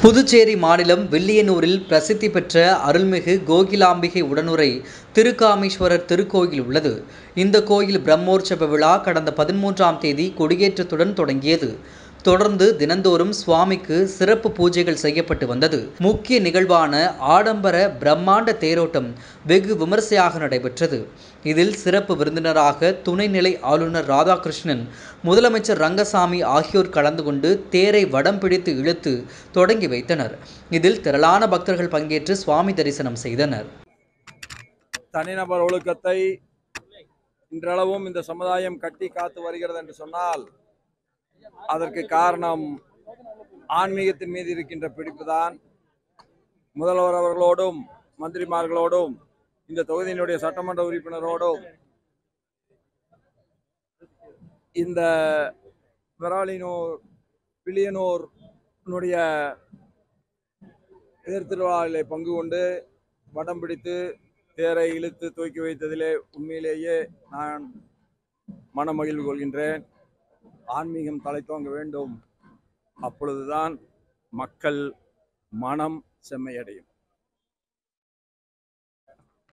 புதுச்சேரி மாநிலம் வில்லியனூரில் பிரசித்தி பெற்ற அருள்மிகு கோகிலாம்பிகை உடனுரை திருக்காமீஸ்வரர் திருக்கோயில் உள்ளது இந்த கோயில் பிரம்மோற்சவ விழா கடந்த பதிமூன்றாம் தேதி கொடியேற்றத்துடன் தொடங்கியது தொடர்ந்து தினந்தோறும் சுவாமிக்கு சிறப்பு பூஜைகள் செய்யப்பட்டு வந்தது முக்கிய நிகழ்வான ஆடம்பர பிரம்மாண்ட தேரோட்டம் வெகு விமர்சையாக நடைபெற்றது இதில் சிறப்பு விருந்தினராக துணைநிலை ஆளுநர் ராதாகிருஷ்ணன் முதலமைச்சர் ரங்கசாமி ஆகியோர் கலந்து கொண்டு தேரை வடம் பிடித்து இழுத்து தொடங்கி வைத்தனர் இதில் திரளான பக்தர்கள் பங்கேற்று சுவாமி தரிசனம் செய்தனர் தனிநபர் ஒழுக்கத்தை இன்றளவும் இந்த சமுதாயம் கட்டி காத்து வருகிறது என்று சொன்னால் அதற்கு காரணம் ஆன்மீகத்தின் மீது இருக்கின்ற பிடிப்புதான் முதல்வர் அவர்களோடும் மந்திரிமார்களோடும் இந்த தொகுதியினுடைய சட்டமன்ற உறுப்பினரோடும் இந்த விராலினூர் பில்லியனூர் எதிர்த்திருவிழாவிலே பங்கு கொண்டு வடம் பிடித்து தேரை இழுத்து தூக்கி வைத்ததிலே உண்மையிலேயே நான் மனமகிழ்வு கொள்கின்றேன் ஆன்மீகம் தலைத்தோங்க வேண்டும் அப்பொழுதுதான் மக்கள் மனம் செம்மையடையும்